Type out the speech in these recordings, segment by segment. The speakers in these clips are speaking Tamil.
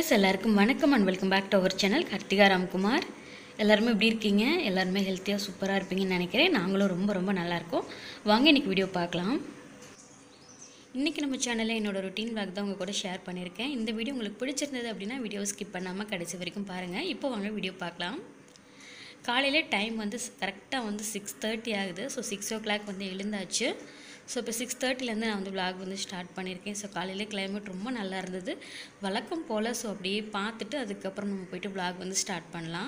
கைஸ் எல்லாருக்கும் வணக்கம் and welcome back to our channel Karthika Ramkumar எல்லாருமே எப்படி இருக்கீங்க எல்லாருமே ஹெல்த்தியாக சூப்பராக இருப்பீங்கன்னு நினைக்கிறேன் நாங்களும் ரொம்ப ரொம்ப நல்லா இருக்கோம் வாங்க இன்றைக்கி வீடியோ பார்க்கலாம் இன்றைக்கி நம்ம சேனலில் என்னோட ரொட்டீன் vlog தான் உங்கள் கூட ஷேர் பண்ணியிருக்கேன் இந்த வீடியோ உங்களுக்கு பிடிச்சிருந்தது அப்படின்னா வீடியோ ஸ்கிப் பண்ணாமல் கடைசி வரைக்கும் பாருங்கள் இப்போ வாங்க வீடியோ பார்க்கலாம் காலையில் டைம் வந்து கரெக்டாக வந்து சிக்ஸ் தேர்ட்டி ஆகுது ஸோ சிக்ஸ் ஓ கிளாக் வந்து எழுந்தாச்சு ஸோ இப்போ சிக்ஸ் தேர்ட்டிலேருந்து நான் வந்து vlog வந்து ஸ்டார்ட் பண்ணியிருக்கேன் ஸோ காலையில் climate ரொம்ப நல்லா இருந்தது வழக்கம் போல் ஸோ அப்படியே பார்த்துட்டு அதுக்கப்புறம் நம்ம போயிட்டு vlog வந்து ஸ்டார்ட் பண்ணலாம்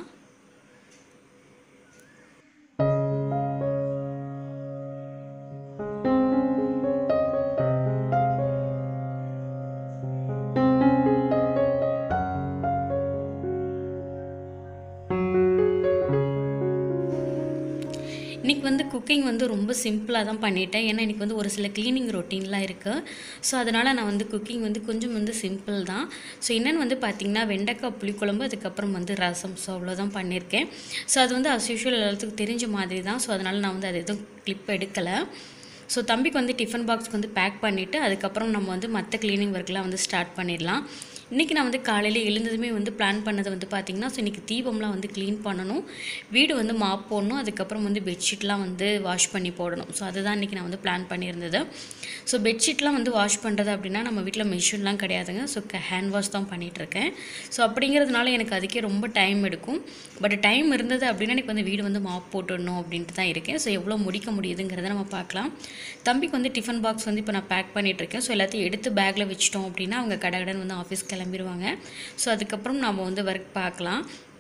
இன்றைக்கி வந்து குக்கிங் வந்து ரொம்ப சிம்பிளாக தான் பண்ணிட்டேன் ஏன்னா இன்றைக்கி வந்து ஒரு சில க்ளீனிங் ரொட்டீன்லாம் இருக்குது ஸோ அதனால் நான் வந்து குக்கிங் வந்து கொஞ்சம் வந்து சிம்பிள் தான் ஸோ என்னென்னு வந்து பார்த்திங்கன்னா வெண்டைக்காய் புளிக்குழம்பு அதுக்கப்புறம் வந்து ரசம் ஸோ அவ்வளோதான் பண்ணியிருக்கேன் ஸோ அது வந்து அஸ் யூஷுவல் எல்லாத்துக்கும் தெரிஞ்ச மாதிரி தான் ஸோ அதனால் நான் வந்து அது எதுவும் கிளிப் எடுக்கலை ஸோ தம்பிக்கு வந்து டிஃபன் பாக்ஸ்க்கு வந்து பேக் பண்ணிவிட்டு அதுக்கப்புறம் நம்ம வந்து மற்ற க்ளீனிங் ஒர்க்லாம் வந்து ஸ்டார்ட் பண்ணிடலாம் இன்றைக்கி நான் வந்து காலையில் எழுந்ததுமே வந்து பிளான் பண்ணது வந்து பார்த்திங்கன்னா ஸோ இன்றைக்கி தீபம்லாம் வந்து க்ளீன் பண்ணணும் வீடு வந்து மாப் போடணும் அதுக்கப்புறம் வந்து பெட்ஷீட்லாம் வந்து வாஷ் பண்ணி போடணும் ஸோ அதுதான் இன்றைக்கி நான் வந்து பிளான் பண்ணியிருந்தது ஸோ பெட்ஷீட்லாம் வந்து வாஷ் பண்ணுறது அப்படின்னா நம்ம வீட்டில் மிஷின்லாம் கிடையாதுங்க ஸோ ஹேண்ட் வாஷ் தான் பண்ணிகிட்ருக்கேன் ஸோ அப்படிங்கிறதுனால எனக்கு அதுக்கே ரொம்ப டைம் எடுக்கும் பட் டைம் இருந்தது அப்படின்னா எனக்கு வந்து வீடு வந்து மாப் போட்டுடணும் அப்படின்ட்டு தான் இருக்கேன் ஸோ எவ்வளோ முடிக்க முடியுதுங்கிறத நம்ம பார்க்கலாம் தம்பிக்கு வந்து டிஃபன் பாக்ஸ் வந்து இப்போ நான் பேக் பண்ணிகிட்ருக்கேன் ஸோ எல்லாத்தையும் எடுத்து பேக்கில் வச்சிட்டோம் அப்படின்னா அவங்க கடகடன் வந்து ஆஃபீஸ் கிளம்பிடுவாங்க ஸோ அதுக்கப்புறம் நம்ம வந்து ஒர்க் பார்க்கலாம்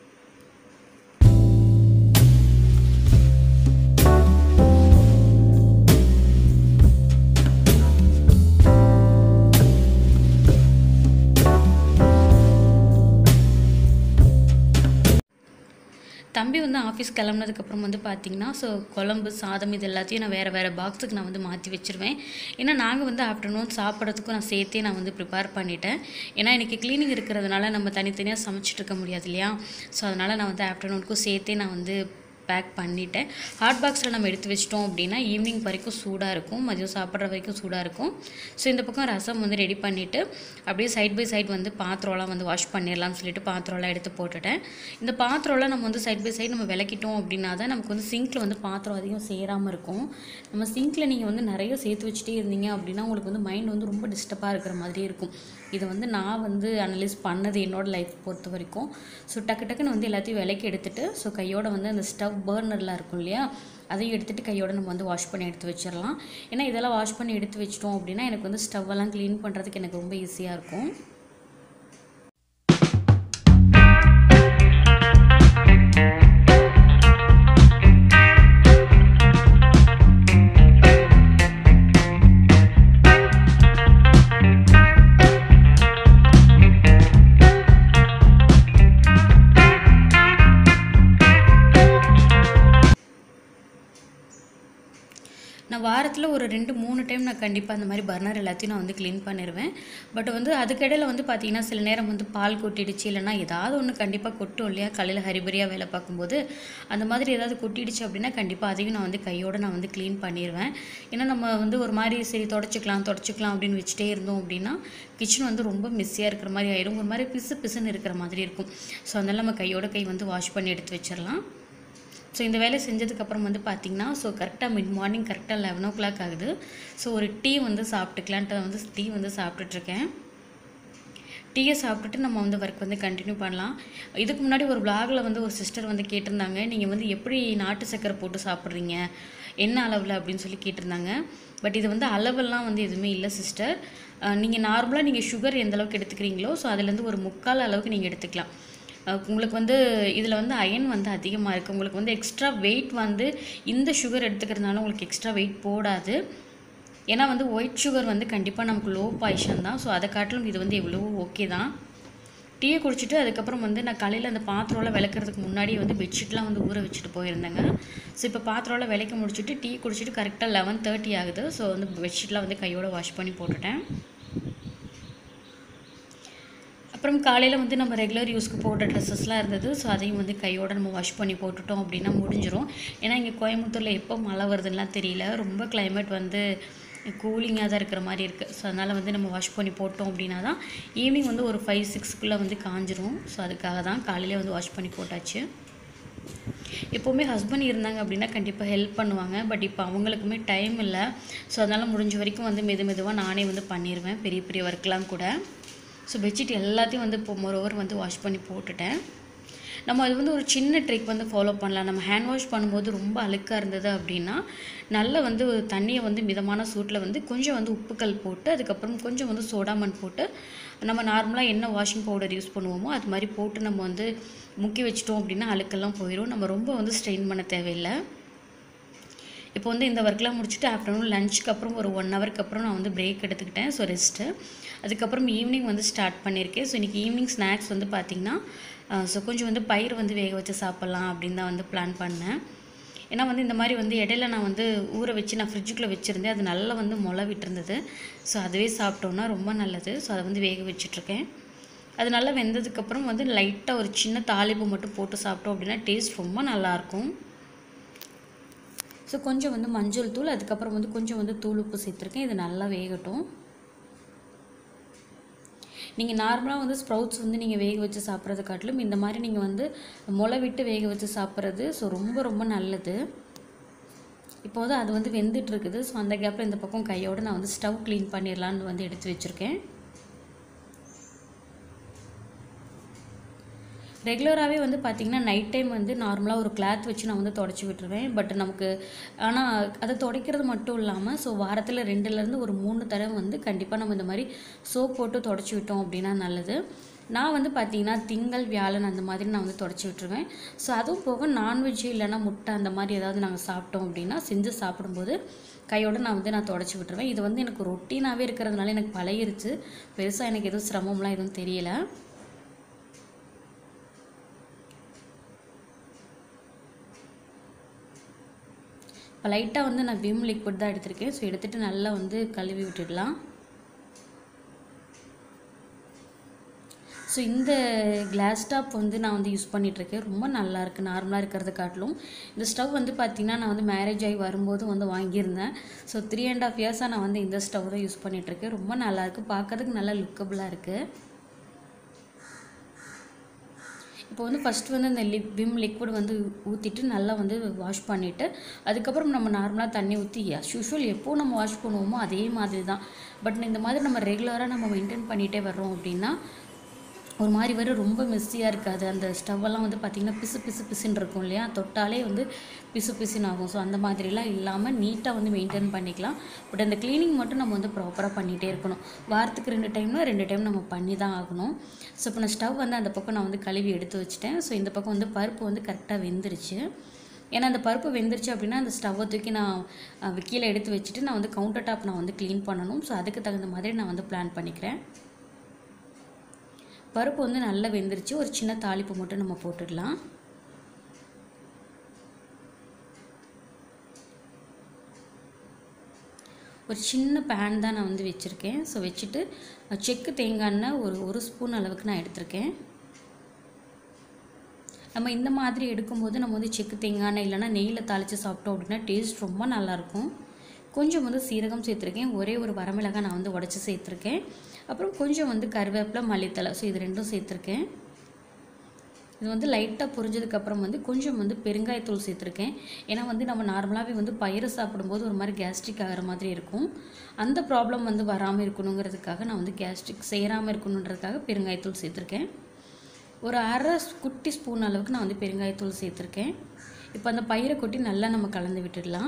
தம்பி வந்து ஆஃபீஸ் கிளம்புனதுக்கப்புறம் வந்து பார்த்திங்கன்னா ஸோ குழம்பு சாதம் இது எல்லாத்தையும் நான் வேறு வேறு பாக்ஸுக்கு நான் வந்து மாற்றி வச்சுருவேன் ஏன்னா நாங்கள் வந்து ஆஃப்டர்நூன் சாப்பிட்றதுக்கும் நான் சேர்த்தே நான் வந்து ப்ரிப்பேர் பண்ணிட்டேன் ஏன்னா இன்றைக்கி க்ளீனிங் இருக்கிறதுனால நம்ம தனித்தனியாக சமைச்சிட்டு இருக்க முடியாது இல்லையா ஸோ அதனால் நான் வந்து ஆஃப்டர்நூனுக்கும் சேர்த்தே நான் வந்து பேக் பண்ணிட்டேன் ஹாட் பாக்ஸில் நம்ம எடுத்து வச்சிட்டோம் அப்படின்னா ஈவினிங் வரைக்கும் சூடாக இருக்கும் மதியம் சாப்பிட்ற வரைக்கும் சூடாக இருக்கும் ஸோ இந்த பக்கம் ரசம் வந்து ரெடி பண்ணிவிட்டு அப்படியே சைட் பை சைட் வந்து பாத்திரம்லாம் வந்து வாஷ் பண்ணிடலாம்னு சொல்லிட்டு பாத்திரம்லாம் எடுத்து போட்டுட்டேன் இந்த பாத்திரம்லாம் நம்ம வந்து சைட் பை சைட் நம்ம விளக்கிட்டோம் அப்படின்னா தான் நமக்கு வந்து சிங்க்கில் வந்து பாத்திரம் அதிகம் சேராமல் இருக்கும் நம்ம சிங்க்கில் நீங்கள் வந்து நிறைய சேர்த்து வச்சுட்டே இருந்தீங்க அப்படின்னா உங்களுக்கு வந்து மைண்ட் வந்து ரொம்ப டிஸ்டர்பாக இருக்கிற மாதிரி இருக்கும் இதை வந்து நான் வந்து அனலைஸ் பண்ணது என்னோடய லைஃப் பொறுத்த வரைக்கும் ஸோ டக்கு டக்குன்னு வந்து எல்லாத்தையும் விலைக்கு எடுத்துகிட்டு ஸோ கையோட வந்து அந்த ஸ்டவ் பர்னர்லாம் இருக்கும் இல்லையா அதையும் எடுத்துகிட்டு கையோட நம்ம வந்து வாஷ் பண்ணி எடுத்து வச்சிடலாம் ஏன்னா இதெல்லாம் வாஷ் பண்ணி எடுத்து வச்சிட்டோம் அப்படின்னா எனக்கு வந்து ஸ்டவ்வெல்லாம் க்ளீன் பண்ணுறதுக்கு எனக்கு ரொம்ப ஈஸியாக இருக்கும் நான் வாரத்தில் ஒரு ரெண்டு மூணு டைம் நான் கண்டிப்பாக அந்த மாதிரி பர்னர் எல்லாத்தையும் நான் வந்து க்ளீன் பண்ணிடுவேன் பட் வந்து அதுக்கிடையில் வந்து பார்த்திங்கன்னா சில நேரம் வந்து பால் கொட்டிடுச்சு இல்லைனா ஏதாவது ஒன்று கண்டிப்பாக கொட்டும் இல்லையா காலையில் ஹரிபரியாக வேலை பார்க்கும்போது அந்த மாதிரி ஏதாவது கொட்டிடுச்சு அப்படின்னா கண்டிப்பாக அதையும் நான் வந்து கையோடு நான் வந்து க்ளீன் பண்ணிடுவேன் ஏன்னா நம்ம வந்து ஒரு மாதிரி சரி தொடச்சிக்கலாம் தொடச்சிக்கலாம் அப்படின்னு வச்சுட்டே இருந்தோம் அப்படின்னா கிச்சன் வந்து ரொம்ப மிஸ்ஸியாக இருக்கிற மாதிரி ஆயிரும் ஒரு மாதிரி பிசு பிசுன்னு இருக்கிற மாதிரி இருக்கும் ஸோ அதனால் நம்ம கையோட கை வந்து வாஷ் பண்ணி எடுத்து வச்சிடலாம் ஸோ இந்த வேலை செஞ்சதுக்கப்புறம் வந்து பார்த்திங்கன்னா ஸோ கரெக்டாக மிட் மார்னிங் கரெக்டாக லெவன் ஓ கிளாக் ஆகுது ஸோ ஒரு டீ வந்து சாப்பிட்டுக்கலான்ட்டு வந்து டீ வந்து சாப்பிட்டுட்ருக்கேன் டீயை சாப்பிட்டுட்டு நம்ம வந்து ஒர்க் வந்து கண்டினியூ பண்ணலாம் இதுக்கு முன்னாடி ஒரு vlogல வந்து ஒரு சிஸ்டர் வந்து கேட்டிருந்தாங்க நீங்கள் வந்து எப்படி நாட்டு சக்கரை போட்டு சாப்பிட்றீங்க என்ன அளவில் அப்படின்னு சொல்லி கேட்டிருந்தாங்க பட் இது வந்து அளவெல்லாம் வந்து எதுவுமே இல்லை சிஸ்டர் நீங்கள் நார்மலாக நீங்கள் சுகர் எந்த அளவுக்கு எடுத்துக்கிறீங்களோ ஸோ அதுலேருந்து ஒரு முக்கால் அளவுக்கு நீங்கள் எடுத்துக்கலாம் அஹ் உங்களுக்கு வந்து இதில் வந்து அயன் வந்து அதிகமாக இருக்குது உங்களுக்கு வந்து எக்ஸ்ட்ரா வெயிட் வந்து இந்த சுகர் எடுத்துக்கிறதுனால உங்களுக்கு எக்ஸ்ட்ரா வெயிட் போடாது ஏன்னா வந்து ஒயிட் சுகர் வந்து கண்டிப்பாக நமக்கு லோ பாய்ஷன் தான் ஸோ அதை காட்டிலும் இது வந்து எவ்வளவோ ஓகே தான் டீயை குடிச்சிட்டு அதுக்கப்புறம் வந்து நான் காலையில் அந்த பாத்திரம்லாம் விளக்குறதுக்கு முன்னாடி வந்து பெட்ஷீட்லாம் வந்து ஊற வச்சுட்டு போயிருந்தேங்க ஸோ இப்போ பாத்திரம்லாம் விளக்க முடிச்சுட்டு டீ குடிச்சிட்டு கரெக்டாக லெவன் தேர்ட்டி ஆகுது ஸோ வந்து பெட்ஷீட்லாம் வந்து கையோட வாஷ் பண்ணி போட்டுட்டேன் அப்புறம் காலையில் வந்து நம்ம ரெகுலர் யூஸ்க்கு போடுற ட்ரெஸ்ஸஸ்லாம் இருந்தது ஸோ அதையும் வந்து கையோட நம்ம வாஷ் பண்ணி போட்டுட்டோம் அப்படின்னா முடிஞ்சிரும் ஏன்னா இங்கே கோயம்புத்தூரில் எப்போ மழை வருதுன்னெலாம் தெரியல ரொம்ப climate வந்து கூலிங்காக தான் இருக்கிற மாதிரி இருக்குது ஸோ அதனால் வந்து நம்ம வாஷ் பண்ணி போட்டோம் அப்படின்னா தான் ஈவினிங் வந்து ஒரு ஃபைவ் சிக்ஸ்க்குள்ளே வந்து காஞ்சிரும் ஸோ அதுக்காக தான் காலையிலே வந்து வாஷ் பண்ணி போட்டாச்சு எப்போவுமே ஹஸ்பண்ட் இருந்தாங்க அப்படின்னா கண்டிப்பாக ஹெல்ப் பண்ணுவாங்க பட் இப்போ அவங்களுக்குமே டைம் இல்லை ஸோ அதனால் முடிஞ்ச வரைக்கும் வந்து மெது மெதுவாக நானே வந்து பண்ணிடுவேன் பெரிய பெரிய ஒர்க்லாம் கூட ஸோ பெட்ஷீட் எல்லாத்தையும் வந்து இப்போ மொரோவர் வந்து வாஷ் பண்ணி போட்டுட்டேன் நம்ம அது வந்து ஒரு சின்ன ட்ரிக் வந்து ஃபாலோ பண்ணலாம் நம்ம ஹேண்ட் வாஷ் பண்ணும்போது ரொம்ப அழுக்காக இருந்தது அப்படின்னா நல்லா வந்து ஒரு தண்ணியை வந்து மிதமான சூட்டில் வந்து கொஞ்சம் வந்து உப்புக்கல் போட்டு அதுக்கப்புறம் கொஞ்சம் வந்து சோடாமண் போட்டு நம்ம நார்மலாக என்ன வாஷிங் பவுடர் யூஸ் பண்ணுவோமோ அது மாதிரி போட்டு நம்ம வந்து முக்கி வச்சிட்டோம் அப்படின்னா அழுக்கெல்லாம் போயிடும் நம்ம ரொம்ப வந்து ஸ்ட்ரெயின் பண்ண தேவையில்லை இப்போ வந்து இந்த ஒர்க்லாம் முடிச்சுட்டு ஆஃப்டர்நூன் லஞ்சுக்கு அப்புறம் ஒரு ஒன் ஹவருக்கு அப்புறம் நான் வந்து பிரேக் எடுத்துக்கிட்டேன் ஸோ ரெஸ்ட்டு அதுக்கப்புறம் ஈவினிங் வந்து ஸ்டார்ட் பண்ணியிருக்கேன் ஸோ இன்றைக்கி ஈவினிங் ஸ்நாக்ஸ் வந்து பார்த்திங்கன்னா ஸோ கொஞ்சம் வந்து பயிர் வந்து வேக வச்சு சாப்பிட்லாம் அப்படின்னு தான் வந்து பிளான் பண்ணேன் ஏன்னா வந்து இந்த மாதிரி வந்து இடையில நான் வந்து ஊற வச்சு நான் ஃப்ரிட்ஜுக்குள்ளே வச்சுருந்தேன் அது நல்லா வந்து முளை விட்டுருந்தது ஸோ அதுவே சாப்பிட்டோன்னா ரொம்ப நல்லது ஸோ அதை வந்து வேக வச்சிட்ருக்கேன் அது நல்லா வெந்ததுக்கப்புறம் வந்து லைட்டாக ஒரு சின்ன தாளிப்பு மட்டும் போட்டு சாப்பிட்டோம் அப்படின்னா டேஸ்ட் ரொம்ப நல்லாயிருக்கும் ஸோ கொஞ்சம் வந்து மஞ்சள் தூள் அதுக்கப்புறம் வந்து கொஞ்சம் வந்து தூள் உப்பு சேர்த்துருக்கேன் இது நல்லா வேகட்டும் நீங்கள் நார்மலாக வந்து ஸ்ப்ரவுட்ஸ் வந்து நீங்கள் வேக வச்சு சாப்பிட்றது காட்டிலும் இந்த மாதிரி நீங்கள் வந்து முளை விட்டு வேக வச்சு சாப்பிட்றது ஸோ ரொம்ப ரொம்ப நல்லது இப்போ வந்து அது வந்து வெந்துட்டு இருக்குது ஸோ அந்த கேப்பில் இந்த பக்கம் கையோடு நான் வந்து ஸ்டவ் க்ளீன் பண்ணிடலான்னு வந்து எடுத்து வச்சுருக்கேன் ரெகுலராகவே வந்து பார்த்திங்கன்னா நைட் டைம் வந்து நார்மலாக ஒரு கிளாத் வச்சு நான் வந்து தொடச்சி விட்டுருவேன் பட் நமக்கு ஆனால் அதை துடைக்கிறது மட்டும் இல்லாமல் ஸோ வாரத்தில் ரெண்டுலேருந்து ஒரு மூணு தடவை வந்து கண்டிப்பாக நம்ம இந்த மாதிரி சோப் போட்டு தொடச்சி விட்டோம் அப்படின்னா நல்லது நான் வந்து பார்த்திங்கன்னா திங்கள் வியாழன் அந்த மாதிரி நான் வந்து தொடச்சி விட்டுருவேன் ஸோ அதுவும் போக நான்வெஜ் இல்லைன்னா முட்டை அந்த மாதிரி ஏதாவது நாங்கள் சாப்பிட்டோம் அப்படின்னா செஞ்சு சாப்பிடும்போது கையோடு நான் வந்து நான் தொடச்சி விட்டுருவேன் இது வந்து எனக்கு ரொட்டீனாகவே இருக்கிறதுனால எனக்கு பழகிருச்சு பெருசாக எனக்கு எதுவும் சிரமம்லாம் எதுவும் தெரியலை இப்போ லைட்டாக வந்து நான் விம் லிக்விட் தான் எடுத்திருக்கேன் ஸோ எடுத்துகிட்டு நல்லா வந்து கழுவி விட்டுடலாம் ஸோ இந்த கிளாஸ் டாப் வந்து நான் வந்து யூஸ் பண்ணிகிட்ருக்கேன் ரொம்ப நல்லா இருக்குது நார்மலாக இருக்கிறத காட்டிலும் இந்த ஸ்டவ் வந்து பார்த்திங்கன்னா நான் வந்து மேரேஜ் ஆகி வரும்போது வந்து வாங்கியிருந்தேன் ஸோ த்ரீ அண்ட் ஆஃப் இயர்ஸாக நான் வந்து இந்த ஸ்டவ் தான் யூஸ் பண்ணிகிட்ருக்கேன் ரொம்ப நல்லாயிருக்கு பார்க்கறதுக்கு நல்லா லுக்கபுளாக இருக்குது இப்போ வந்து ஃபஸ்ட்டு வந்து இந்த லிப் விம் லிக்விட் வந்து ஊற்றிட்டு நல்லா வந்து வாஷ் பண்ணிவிட்டு அதுக்கப்புறம் நம்ம நார்மலாக தண்ணி ஊற்றி as usual எப்போ நம்ம வாஷ் பண்ணுவோமோ அதே மாதிரி தான் பட் இந்த மாதிரி நம்ம ரெகுலராக நம்ம மெயின்டைன் பண்ணிகிட்டே வர்றோம் அப்படின்னா ஒரு மாதிரி வேறு ரொம்ப மெஸ்ஸியாக இருக்காது அந்த ஸ்டவ்வெல்லாம் வந்து பார்த்திங்கன்னா பிசு பிசு பிசுன்னு இருக்கும் இல்லையா தொட்டாலே வந்து பிசு பிசுன்னு ஆகும் ஸோ அந்த மாதிரிலாம் இல்லாமல் நீட்டாக வந்து மெயின்டைன் பண்ணிக்கலாம் பட் அந்த க்ளீனிங் மட்டும் நம்ம வந்து ப்ராப்பராக பண்ணிகிட்டே இருக்கணும் வாரத்துக்கு ரெண்டு டைம்னா ரெண்டு டைம் நம்ம பண்ணி தான் ஆகணும் ஸோ இப்போ நான் ஸ்டவ் வந்து அந்த பக்கம் நான் வந்து கழுவி எடுத்து வச்சுட்டேன் ஸோ இந்த பக்கம் வந்து பருப்பு வந்து கரெக்டாக வெந்துருச்சு ஏன்னா அந்த பருப்பு வெந்துருச்சு அப்படின்னா அந்த ஸ்டவ்வை தூக்கி நான் அஹ், கீழே எடுத்து வச்சுட்டு நான் வந்து கவுண்டர் டாப் நான் வந்து க்ளீன் பண்ணணும் ஸோ அதுக்கு தகுந்த மாதிரி நான் வந்து பிளான் பண்ணிக்கிறேன் பருப்பு வந்து நல்லா வெந்துருச்சு ஒரு சின்ன தாளிப்பு மட்டும் நம்ம போட்டுடலாம் ஒரு சின்ன பேன் தான் நான் வந்து வச்சுருக்கேன் ஸோ வச்சுட்டு அஹ், செக்கு தேங்காய் எண்ணெய் ஒரு ஒரு ஸ்பூன் அளவுக்கு நான் எடுத்திருக்கேன் நம்ம இந்த மாதிரி எடுக்கும்போது நம்ம வந்து செக்கு தேங்காய் எண்ணெய் இல்லைன்னா நெய்யில் தாளித்து சாப்பிட்டோம் அப்படின்னா டேஸ்ட் ரொம்ப நல்லாயிருக்கும் கொஞ்சம் வந்து சீரகம் சேர்த்துருக்கேன் ஒரே ஒரு வரமிளகாய் நான் வந்து உடச்சி சேர்த்துருக்கேன் அப்புறம் கொஞ்சம் வந்து கருவேப்பிலை மல்லித்தலை ஸோ இது ரெண்டும் சேர்த்துருக்கேன் இது வந்து லைட்டாக பொரிஞ்சதுக்கப்புறம் வந்து கொஞ்சம் வந்து பெருங்காயத்தூள் சேர்த்துருக்கேன் ஏன்னா வந்து நம்ம நார்மலாகவே வந்து பயிறு சாப்பிடும்போது ஒரு மாதிரி கேஸ்ட்ரிக் ஆகிற மாதிரி இருக்கும் அந்த ப்ராப்ளம் வந்து வராமல் இருக்கணுங்கிறதுக்காக நான் வந்து கேஸ்ட்ரிக் சேராமல் இருக்கணுன்றதுக்காக பெருங்காயத்தூள் சேர்த்துருக்கேன் ஒரு அரை குட்டி ஸ்பூன் அளவுக்கு நான் வந்து பெருங்காயத்தூள் சேர்த்துருக்கேன் இப்போ அந்த பயிரை கொட்டி நல்லா நம்ம கலந்து விட்டுடலாம்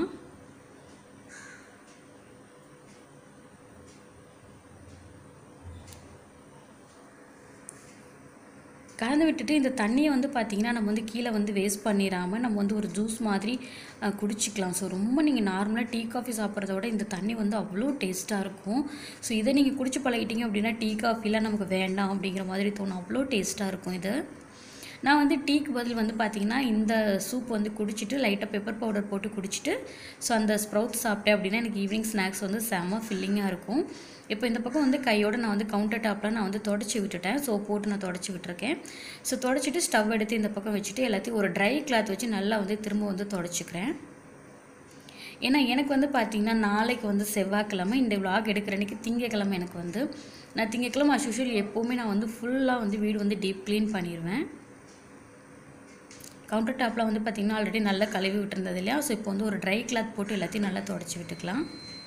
கலந்து விட்டுட்டு இந்த தண்ணியை வந்து பார்த்திங்கன்னா நம்ம வந்து கீழே வந்து வேஸ்ட் பண்ணிடாமல் நம்ம வந்து ஒரு ஜூஸ் மாதிரி அஹ், குடிச்சிக்கலாம் ஸோ ரொம்ப நீங்கள் நார்மலாக டீ காஃபி சாப்பிட்றத விட இந்த தண்ணி வந்து அவ்வளோ டேஸ்ட்டாக இருக்கும் ஸோ இதை நீங்கள் குடிச்சு பழகிட்டீங்க அப்படின்னா டீ காஃபிலாம் நமக்கு வேண்டாம் அப்படிங்கிற மாதிரி தோணும் அவ்வளோ டேஸ்ட்டாக இருக்கும் இது நான் வந்து டீக்கு பதில் வந்து பார்த்திங்கன்னா இந்த சூப் வந்து குடிச்சிட்டு லைட்டாக பெப்பர் பவுடர் போட்டு குடிச்சிட்டு ஸோ அந்த ஸ்ப்ரவுட் சாப்பிட்டேன் அப்படின்னா எனக்கு ஈவினிங் ஸ்நாக்ஸ் வந்து செம்ம ஃபில்லிங்காக இருக்கும் இப்போ இந்த பக்கம் வந்து கையோட நான் வந்து கவுண்டர் டாப்பில் நான் வந்து தொடச்சி விட்டுட்டேன் ஸோ போட்டு நான் தொடச்சி விட்டுருக்கேன் ஸோ தொடச்சிட்டு ஸ்டவ் எடுத்து இந்த பக்கம் வச்சுட்டு எல்லாத்தையும் ஒரு ட்ரை கிளாத் வச்சு நல்லா வந்து திரும்ப வந்து தொடச்சிக்கிறேன் ஏன்னா எனக்கு வந்து பார்த்திங்கன்னா நாளைக்கு வந்து செவ்வாய்க்கிழமை இந்த விலாக் எடுக்கிற அன்றைக்கி திங்கக்கிழமை எனக்கு வந்து நான் திங்கக்கிழமை as usual எப்போவுமே நான் வந்து ஃபுல்லாக வந்து வீடு வந்து டீப் க்ளீன் பண்ணிடுவேன் கவுண்டர் டாப்பில் வந்து பார்த்திங்கன்னா ஆல்ரெடி நல்லா கழுவி விட்டுருந்தது இல்லையா ஸோ இப்போ வந்து ஒரு ட்ரை கிளாத் போட்டு எல்லாத்தையும் நல்லா தொடச்சி விட்டுக்கலாம்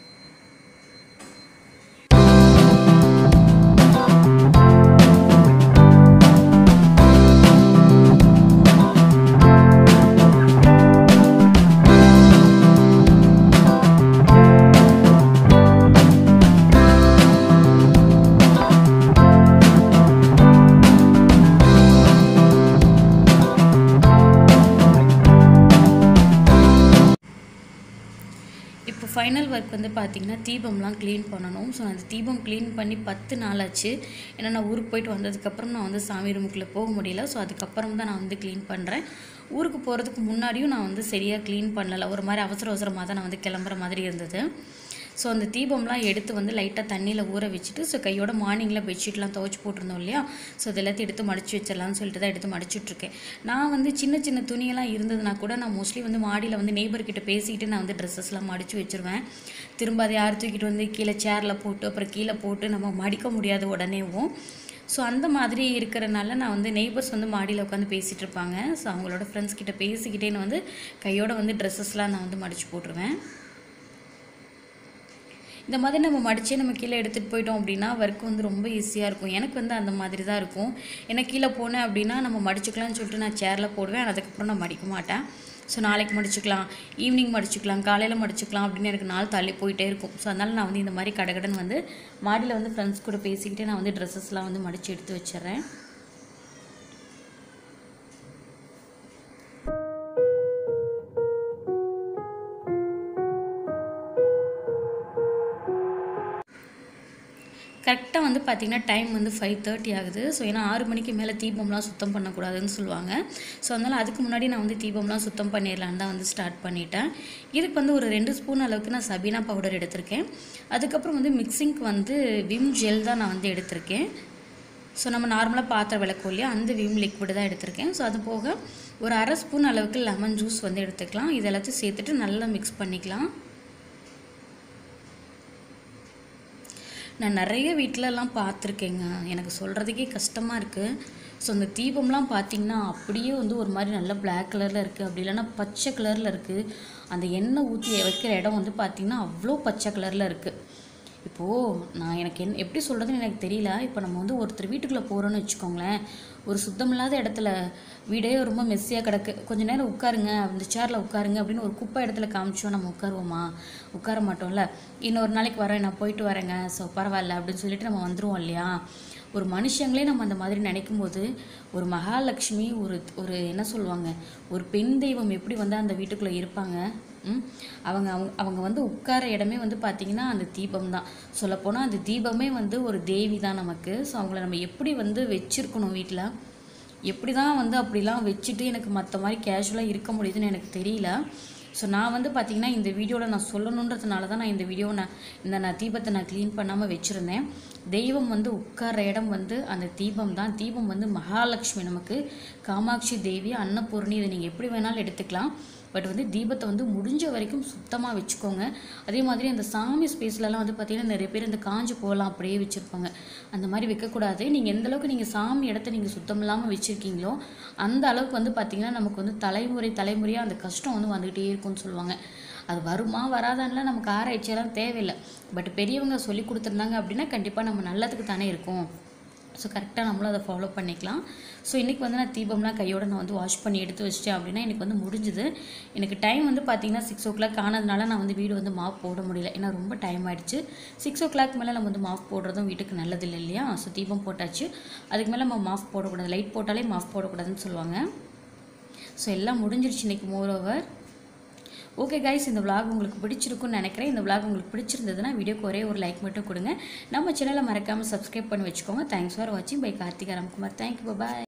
இப்போ ஃபைனல் ஒர்க் வந்து பார்த்திங்கன்னா தீபம்லாம் க்ளீன் பண்ணணும் ஸோ அந்த தீபம் க்ளீன் பண்ணி பத்து நாள் ஆச்சு ஏன்னா நான் ஊருக்கு போயிட்டு வந்ததுக்கப்புறம் நான் வந்து சாமி ரூமுக்குள்ளே போக முடியல ஸோ அதுக்கப்புறம் தான் நான் வந்து க்ளீன் பண்ணுறேன் ஊருக்கு போகிறதுக்கு முன்னாடியும் நான் வந்து சரியாக க்ளீன் பண்ணல ஒரு மாதிரி அவசர அவசரமாக தான் நான் வந்து கிளம்புற மாதிரி இருந்தது ஸோ அந்த தீபம்லாம் எடுத்து வந்து லைட்டாக தண்ணியில் ஊற வச்சுட்டு ஸோ கையோட மார்னிங்கில் பெட்ஷீட்லாம் துவைச்சி போட்டிருந்தோம் இல்லையா ஸோ அது எல்லாத்தையும் எடுத்து மடிச்சு வச்சிடலாம்னு சொல்லிட்டு தான் எடுத்து மடிச்சுட்ருக்கேன் நான் வந்து சின்ன சின்ன துணியெல்லாம் இருந்ததுன்னா கூட நான் மோஸ்ட்லி வந்து மாடியில் வந்து neighbor கிட்ட பேசிக்கிட்டு நான் வந்து ட்ரெஸ்ஸஸ்லாம் மடித்து வச்சிருவேன் திரும்ப அதை யார் தூக்கிட்டு வந்து கீழே சேரில் போட்டு அப்புறம் கீழே போட்டு நம்ம மடிக்க முடியாது உடனேவும் ஸோ அந்த மாதிரி இருக்கிறனால நான் வந்து நெய்பர்ஸ் வந்து மாடியில் உட்காந்து பேசிகிட்டு இருப்பாங்க ஸோ அவங்களோட ஃப்ரெண்ட்ஸ் கிட்ட பேசிக்கிட்டே நான் வந்து கையோட வந்து ட்ரெஸ்ஸஸ்லாம் நான் வந்து மடித்து போட்டுருவேன் இந்த மாதிரி நம்ம மடிச்சே நம்ம கீழே எடுத்துகிட்டு போயிட்டோம் அப்படின்னா ஒர்க் வந்து ரொம்ப ஈஸியாக இருக்கும் எனக்கு வந்து அந்த மாதிரி தான் இருக்கும் ஏன்னா கீழே போனேன் அப்படின்னா நம்ம மடிச்சுக்கலாம்னு சொல்லிட்டு நான் சேரில் போடுவேன் அதுக்கப்புறம் நான் மடிக்க மாட்டேன் ஸோ நாளைக்கு மடிச்சுக்கலாம் ஈவினிங் மடிச்சுக்கலாம் காலையில் மடிச்சுக்கலாம் அப்படின்னு எனக்கு நாள் தள்ளி போயிட்டே இருக்கும் ஸோ அதனால் நான் வந்து இந்த மாதிரி கடகடன் வந்து மாடியில் வந்து ஃப்ரெண்ட்ஸ் கூட பேசிக்கிட்டே நான் வந்து ட்ரெஸ்ஸஸ்லாம் வந்து மடித்து எடுத்து வச்சிடுறேன் கரெக்டாக வந்து பார்த்திங்கன்னா டைம் வந்து ஃபைவ் தேர்ட்டி ஆகுது ஸோ ஏன்னா ஆறு மணிக்கு மேலே தீபம்லாம் சுத்தம் பண்ணக்கூடாதுன்னு சொல்லுவாங்க ஸோ அதனால் அதுக்கு முன்னாடி நான் வந்து தீபம்லாம் சுத்தம் பண்ணிடலான்னு தான் வந்து ஸ்டார்ட் பண்ணிட்டேன் இதுக்கு வந்து ஒரு ரெண்டு ஸ்பூன் அளவுக்கு நான் சபீனா பவுடர் எடுத்திருக்கேன் அதுக்கப்புறம் வந்து மிக்சிங்க்கு வந்து விம் ஜெல் தான் நான் வந்து எடுத்திருக்கேன் ஸோ நம்ம நார்மலாக பாத்திரம் விளக்கும் இல்லையா அந்த விம் லிக்விட் தான் எடுத்திருக்கேன் ஸோ அது போக ஒரு அரை ஸ்பூன் அளவுக்கு லெமன் ஜூஸ் வந்து எடுத்துக்கலாம் இது எல்லாத்தையும் சேர்த்துட்டு நல்லா மிக்ஸ் பண்ணிக்கலாம் நான் நிறைய வீட்டிலலாம் பார்த்துருக்கேங்க எனக்கு சொல்கிறதுக்கே கஷ்டமாக இருக்குது ஸோ அந்த தீபம்லாம் பார்த்தீங்கன்னா அப்படியே வந்து ஒரு மாதிரி நல்ல Black கலரில் இருக்குது அப்படி இல்லைன்னா பச்சை கலரில் இருக்குது அந்த எண்ணெய் ஊற்றி வைக்கிற இடம் வந்து பார்த்திங்கன்னா அவ்வளோ பச்சை கலரில் இருக்குது இப்போது நான் எனக்கு என் எப்படி சொல்கிறதுன்னு எனக்கு தெரியல இப்போ நம்ம வந்து ஒருத்தர் வீட்டுக்குள்ளே போகிறோன்னு வச்சுக்கோங்களேன் ஒரு சுத்தமில்லாத இடத்துல வீடே ரொம்ப மெஸ்ஸியாக கிடக்கு கொஞ்ச நேரம் உட்காருங்க அந்த சேரில் உட்காருங்க அப்படின்னு ஒரு குப்பை இடத்துல காமிச்சோம் நம்ம உட்காருவோமா உட்கார மாட்டோம்ல இன்னொரு நாளைக்கு வரேன் நான் போயிட்டு வரேங்க ஸோ பரவாயில்ல அப்படின்னு சொல்லிட்டு நம்ம வந்துருவோம் இல்லையா ஒரு மனுஷங்களே நம்ம அந்த மாதிரி நினைக்கும் போது ஒரு மகாலட்சுமி ஒரு ஒரு என்ன சொல்லுவாங்க ஒரு பெண் தெய்வம் எப்படி வந்து அந்த வீட்டுக்குள்ளே இருப்பாங்க ம்? அவங்க அவங்க அவங்க வந்து உட்கார இடமே வந்து பார்த்திங்கன்னா அந்த தீபம் தான் சொல்லப்போனால் அந்த தீபமே வந்து ஒரு தேவி தான் நமக்கு ஸோ அவங்கள நம்ம எப்படி வந்து வச்சுருக்கணும் வீட்டில் எப்படி தான் வந்து அப்படிலாம் வச்சுட்டு எனக்கு மற்ற மாதிரி கேஷுவலாக இருக்க முடியுதுன்னு எனக்கு தெரியல ஸோ நான் வந்து பார்த்திங்கன்னா இந்த வீடியோவில் நான் சொல்லணுன்றதுனால தான் நான் இந்த வீடியோ நான் இந்த நான் தீபத்தை நான் க்ளீன் பண்ணாமல் வச்சுருந்தேன் தெய்வம் வந்து உட்கார்ற இடம் வந்து அந்த தீபம் தான் தீபம் வந்து மகாலட்சுமி நமக்கு காமாட்சி தேவி அன்னபூர்ணி இதை நீங்கள் எப்படி வேணாலும் எடுத்துக்கலாம் பட் வந்து தீபத்தை வந்து முடிஞ்ச வரைக்கும் சுத்தமாக வச்சுக்கோங்க அதே மாதிரி அந்த சாமி ஸ்பேஸ்லலாம் வந்து பார்த்திங்கன்னா நிறைய பேர் இந்த காஞ்சு போகலாம் அப்படியே வச்சுருப்பாங்க அந்த மாதிரி வைக்கக்கூடாது நீங்கள் எந்த அளவுக்கு நீங்கள் சாமி இடத்த நீங்கள் சுத்தம் இல்லாமல் வச்சுருக்கீங்களோ அந்த அளவுக்கு வந்து பார்த்திங்கன்னா நமக்கு வந்து தலைமுறை தலைமுறையாக அந்த கஷ்டம் வந்து வந்துகிட்டே இருக்கும்னு சொல்லுவாங்க அது வருமா வராதான்லாம் நமக்கு ஆராய்ச்சியெல்லாம் தேவையில்லை பட் பெரியவங்க சொல்லி கொடுத்துருந்தாங்க அப்படின்னா கண்டிப்பாக நம்ம நல்லதுக்கு தானே இருக்கும் ஸோ கரெக்டாக நம்மளும் அதை ஃபாலோ பண்ணிக்கலாம் ஸோ இன்றைக்கி வந்து நான் தீபம்லாம் கையோட நான் வந்து வாஷ் பண்ணி எடுத்து வச்சிட்டேன் அப்படின்னா எனக்கு வந்து முடிஞ்சுது எனக்கு டைம் வந்து பார்த்தீங்கன்னா சிக்ஸ் ஓ கிளாக் ஆனதுனால நான் வந்து வீடு வந்து மாப் போட முடியல ஏன்னா ரொம்ப டைம் ஆயிடுச்சு சிக்ஸ் ஓ கிளாக் மேலே நம்ம வந்து மாஃப் போடுறதும் வீட்டுக்கு நல்லதில்லை இல்லையா ஸோ தீபம் போட்டாச்சு அதுக்கு மேலே நம்ம மாஃப் போடக்கூடாது லைட் போட்டாலே மாஃப் போடக்கூடாதுன்னு சொல்லுவாங்க ஸோ எல்லாம் முடிஞ்சிருச்சு இன்றைக்கி மோர் ஓவர் ஓகே கைஸ் இந்த vlog உங்களுக்கு பிடிச்சிருக்கும்னு நினைக்கிறேன் இந்த vlog உங்களுக்கு பிடிச்சிருந்ததுன்னா வீடியோக்கு ஒரே ஒரு லைக் மட்டும் கொடுங்க நம்ம சேனலை மறக்காமல் சப்ஸ்கிரைப் பண்ணி வச்சுக்கோங்க தேங்க்ஸ் ஃபார் வாட்சிங் பை கார்த்திகா ராம்குமார் தேங்க்யூ பாய்